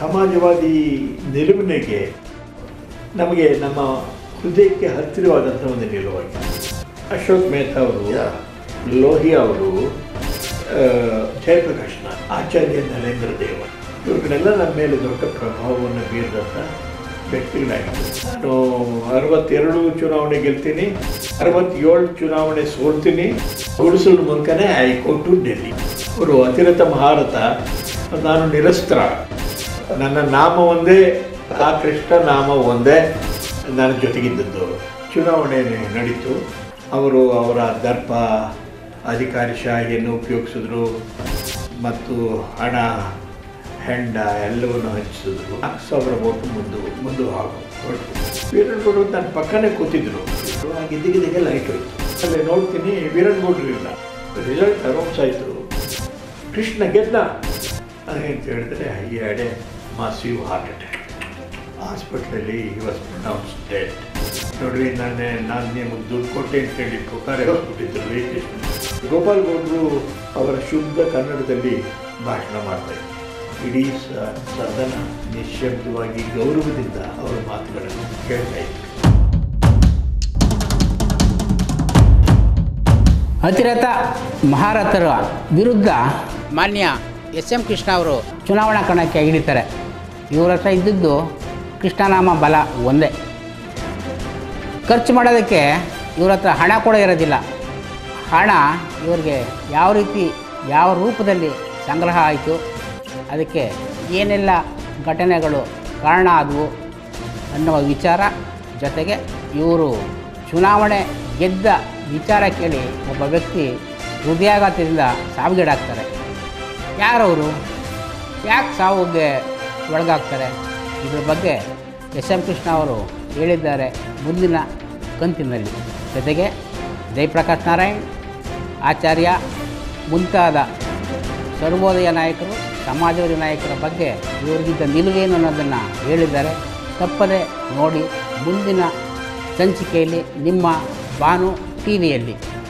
ಸಮಾಜವಾದಿ ನಿಲುವಿನೆಗೆ ನಮಗೆ ನಮ್ಮ ಹೃದಯಕ್ಕೆ ಹತ್ತಿರವಾದಂಥ ಒಂದು ನಿಲುವಾಗಿ ಅಶೋಕ್ ಮೆಹ್ತಾ ಅವರು ಲೋಹಿಯಾ ಅವರು ಆ, ಜಯಪ್ರಕಾಶ್ನ ಆಚಾರ್ಯ ನರೇಂದ್ರ ದೇವ ಇವ್ರುಗಳೆಲ್ಲ ನಮ್ಮ ಮೇಲೆ ದೊಡ್ಡ ಪ್ರಭಾವವನ್ನು ಬೀರಿದಂಥ ವ್ಯಕ್ತಿಗಳಾಗಿದ್ದರು ನಾನು ಅರವತ್ತೆರಡು ಚುನಾವಣೆ ಗೆಲ್ತೀನಿ ಅರವತ್ತೇಳು ಚುನಾವಣೆ ಸೋಲ್ತೀನಿ ಉಳಿಸೋದ್ರ ಮೂಲಕನೇ ಹೈಕೋರ್ಟು ಡೆಲ್ಲಿ ಅವರು ಅತಿರಥ ಮಹಾರಥ ನಾನು ನಿರಸ್ತ್ರ ನನ್ನ ನಾಮ ಒಂದೇ ಆ ಕೃಷ್ಣ ನಾಮ ಒಂದೇ ನನ್ನ ಜೊತೆಗಿದ್ದದ್ದು ಚುನಾವಣೆ ನಡೀತು ಅವರು ಅವರ ದರ್ಪ ಅಧಿಕಾರಿಶಾಹಿಯನ್ನು ಉಪಯೋಗಿಸಿದ್ರು ಮತ್ತು ಹಣ ಹೆಂಡ ಎಲ್ಲವನ್ನು ಹಂಚಿಸಿದ್ರು ನಾಲ್ಕು ಸಾವಿರ ಓಟು ಮುಂದು ಮುಂದೆ ಹಾಕು ಹೊರಟು ವೀರಣ್ಣಗೌಡರು ನನ್ನ ಪಕ್ಕನೇ ಕೂತಿದ್ರು ಆ ಗಿದ್ದಿಗಿದ್ದಿಗೆ ಲೈಟ್ ಹೋಯ್ತು ಅಲ್ಲಿ ನೋಡ್ತೀನಿ ವೀರಣ್ಣಗೌಡರು ಇಲ್ಲ ರಿಸಲ್ಟ್ ಅನೌನ್ಸ್ ಆಯಿತು ಕೃಷ್ಣ ಗೆದ್ದ ಅಂತ ಹೇಳಿದ್ರೆ ಈ ಅಡೆ ಮಾಸಿವ್ ಹಾರ್ಟ್ ಅಟ್ಯಾಕ್ ಹಾಸ್ಪಿಟ್ಲಲ್ಲಿ ವಾಸ್ ಪ್ರೊನೌನ್ಸ್ ಡೆಡ್ ನೋಡ್ರಿ ನಾನೇ ನಾನು ನಿಮಗೆ ದುಡ್ಡು ಕೊಟ್ಟೆ ಅಂತ ಹೇಳಿ ಕೊಕ್ಕಾರೆ ಹೋಗ್ಬಿಟ್ಟಿದ್ರು ವಿ ಕೃಷ್ಣ ಗೋಪಾಲ್ ಗೌಡರು ಅವರ ಶುದ್ಧ ಕನ್ನಡದಲ್ಲಿ ಭಾಷಣ ಮಾಡ್ತಾರೆ ಇಡೀ ಸ ಸದನ ನಿಶ್ಶಬ್ದವಾಗಿ ಗೌರವದಿಂದ ಅವರ ಮಾತುಗಳನ್ನು ಕೇಳ್ತಾ ಇದ್ರು ಅತಿರಥ ಮಹಾರಥರ ವಿರುದ್ಧ ಮಾನ್ಯ ಎಸ್ ಎಂ ಕೃಷ್ಣ ಅವರು ಚುನಾವಣಾ ಕಣಕ್ಕೆ ಇಳಿತಾರೆ ಇವ್ರ ಹತ್ರ ಇದ್ದದ್ದು ಕೃಷ್ಣನಾಮ ಬಲ ಒಂದೇ ಖರ್ಚು ಮಾಡೋದಕ್ಕೆ ಇವ್ರ ಹತ್ರ ಹಣ ಕೂಡ ಇರೋದಿಲ್ಲ ಹಣ ಇವ್ರಿಗೆ ಯಾವ ರೀತಿ ಯಾವ ರೂಪದಲ್ಲಿ ಸಂಗ್ರಹ ಆಯಿತು ಅದಕ್ಕೆ ಏನೆಲ್ಲ ಘಟನೆಗಳು ಕಾರಣ ಆದವು ಅನ್ನುವ ವಿಚಾರ ಜೊತೆಗೆ ಇವರು ಚುನಾವಣೆ ಗೆದ್ದ ವಿಚಾರ ಕೇಳಿ ಒಬ್ಬ ವ್ಯಕ್ತಿ ಹೃದಯಾಘಾತದಿಂದ ಸಾವಿಗೀಡಾಗ್ತಾರೆ ಯಾರವರು ಯಾಕೆ ಸಾವಿಗೆ ಒಳಗಾಗ್ತಾರೆ ಇದ್ರ ಬಗ್ಗೆ ಎಸ್ ಎಂ ಕೃಷ್ಣ ಅವರು ಹೇಳಿದ್ದಾರೆ ಮುಂದಿನ ಕಂತಿನಲ್ಲಿ ಜೊತೆಗೆ ಜಯಪ್ರಕಾಶ್ ನಾರಾಯಣ್ ಆಚಾರ್ಯ ಮುಂತಾದ ಸರ್ವೋದಯ ನಾಯಕರು ಸಮಾಜವಾದಿ ನಾಯಕರ ಬಗ್ಗೆ ಇವರಿಗಿದ್ದ ನಿಲುವೇನು ಅನ್ನೋದನ್ನು ಹೇಳಿದ್ದಾರೆ ತಪ್ಪದೆ ನೋಡಿ ಮುಂದಿನ ಸಂಚಿಕೆಯಲ್ಲಿ ನಿಮ್ಮ ಬಾನು ಟಿ ವಿಯಲ್ಲಿ